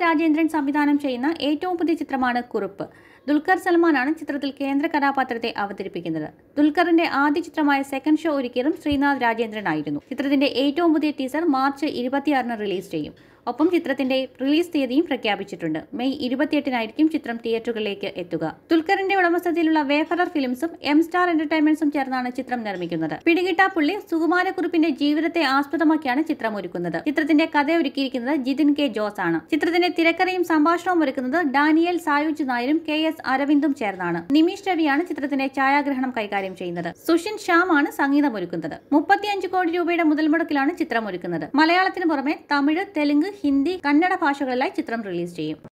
ശ്രീനാഥ് രാജേന്ദ്രൻ സംവിധാനം ചെയ്യുന്ന ഏറ്റവും പുതിയ ചിത്രമാണ് കുറുപ്പ് ദുൽഖർ സൽമാനാണ് ചിത്രത്തിൽ കേന്ദ്ര കഥാപാത്രത്തെ അവതരിപ്പിക്കുന്നത് ദുൽഖറിന്റെ ആദ്യ ചിത്രമായ സെക്കൻഡ് ഷോ ഒരുക്കിയതും ശ്രീനാഥ് രാജേന്ദ്രൻ ആയിരുന്നു ചിത്രത്തിന്റെ ഏറ്റവും പുതിയ ടീസർ മാർച്ച് ഇരുപത്തിയാറിന് റിലീസ് ചെയ്യും ഒപ്പം ചിത്രത്തിന്റെ റിലീസ് തീയതിയും പ്രഖ്യാപിച്ചിട്ടുണ്ട് മെയ് ഇരുപത്തിയെട്ടിനായിരിക്കും ചിത്രം തിയേറ്ററുകളിലേക്ക് എത്തുക ദുൽഖറിന്റെ ഉടമസ്ഥതയിലുള്ള വേഫറർ ഫിലിംസും എം സ്റ്റാർ എന്റർടൈൻമെന്റ്സും ചേർന്നാണ് ചിത്രം നിർമ്മിക്കുന്നത് പിടികിട്ടാപ്പുള്ളി സുകുമാരക്കുറുപ്പിന്റെ ജീവിതത്തെ ആസ്പദമാക്കിയാണ് ചിത്രം ഒരുക്കുന്നത് ചിത്രത്തിന്റെ കഥ ഒരുക്കിയിരിക്കുന്നത് ജിതിൻ കെ ജോസ് ആണ് ചിത്രത്തിന്റെ തിരക്കഥയും സംഭാഷണവും ഒരുക്കുന്നത് ഡാനിയൽ സായുജ് നായരും കെ എസ് അരവിന്ദും ചേർന്നാണ് നിമീഷ് രവിയാണ് ചിത്രത്തിന്റെ ഛായാഗ്രഹണം കൈകാര്യം ചെയ്യുന്നത് സുഷിൻ ശ്യാം ആണ് സംഗീതം ഒരുക്കുന്നത് മുപ്പത്തിയഞ്ച് കോടി രൂപയുടെ മുതൽ മുടക്കിലാണ് ചിത്രം ഒരുക്കുന്നത് മലയാളത്തിന് പുറമെ തമിഴ് തെലുങ്ക് ഹിന്ദി കന്നഡ ഭാഷകളിലായി ചിത്രം റിലീസ് ചെയ്യും